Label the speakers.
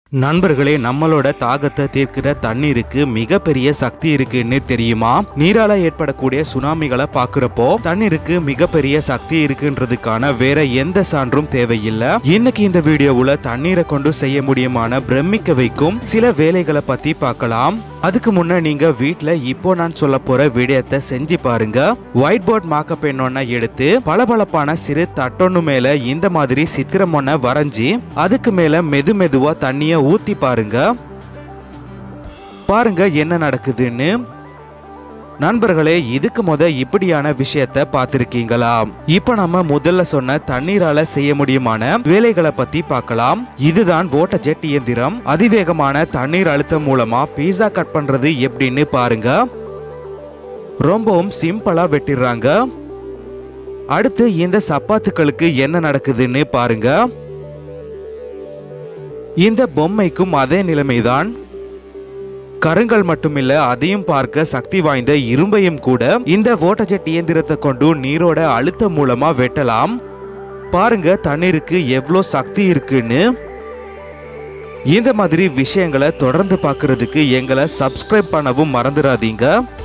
Speaker 1: நண்பர்களே நம்மளோட தாகத்தை தீர்க்கிற தண்ணீருக்கு மிகப்பெரிய சக்தி இருக்குன்னு தெரியுமா நீரால ஏற்படக்கூடிய சுனாமிகளை பாக்குறப்போ தண்ணீருக்கு மிகப்பெரிய சக்தி இருக்குன்றதுக்கான வேற எந்த சான்றும் தேவையில்லை இன்னைக்கு இந்த வீடியோவுல தண்ணீரை கொண்டு செய்ய முடியுமான பிரமிக்க வைக்கும் சில வேலைகளை பத்தி பார்க்கலாம் அதுக்கு முன்ன நீங்க வீட்ல இப்போ நான் சொல்ல போற விடயத்தை செஞ்சு பாருங்க ஒயிட் போர்ட் மாக்க பெண்ணொன்ன எடுத்து பளபளப்பான சிறு தட்டொன்னு மேல இந்த மாதிரி சித்திரம் ஒன்ன வரைஞ்சி அதுக்கு மேல மெது மெதுவா தண்ணிய ஊத்தி பாருங்க பாருங்க என்ன நடக்குதுன்னு நண்பர்களே இதுக்கு முத இப்படியான விஷயத்த பார்த்திருக்கீங்களா இப்ப நம்ம முதல்ல சொன்ன தண்ணீரால செய்ய முடியுமான வேலைகளை பத்தி பார்க்கலாம் இதுதான் ஓட்ட ஜெட் இயந்திரம் அதிவேகமான தண்ணீர் அழுத்தம் மூலமா பீஸா கட் பண்றது எப்படின்னு பாருங்க ரொம்பவும் சிம்பிளா வெட்டிடுறாங்க அடுத்து இந்த சப்பாத்துக்களுக்கு என்ன நடக்குதுன்னு பாருங்க இந்த பொம்மைக்கும் அதே நிலைமைதான் கருங்கல் மட்டுமில்ல அதையும் பார்க்க சக்தி வாய்ந்த இரும்பையும் கூட இந்த ஓட்டஜெட் இயந்திரத்தை கொண்டு நீரோட அழுத்தம் மூலமா வெட்டலாம் பாருங்க தண்ணீருக்கு எவ்வளோ சக்தி இருக்குன்னு இந்த மாதிரி விஷயங்களை தொடர்ந்து பார்க்கிறதுக்கு எங்களை சப்ஸ்கிரைப் பண்ணவும் மறந்துடாதீங்க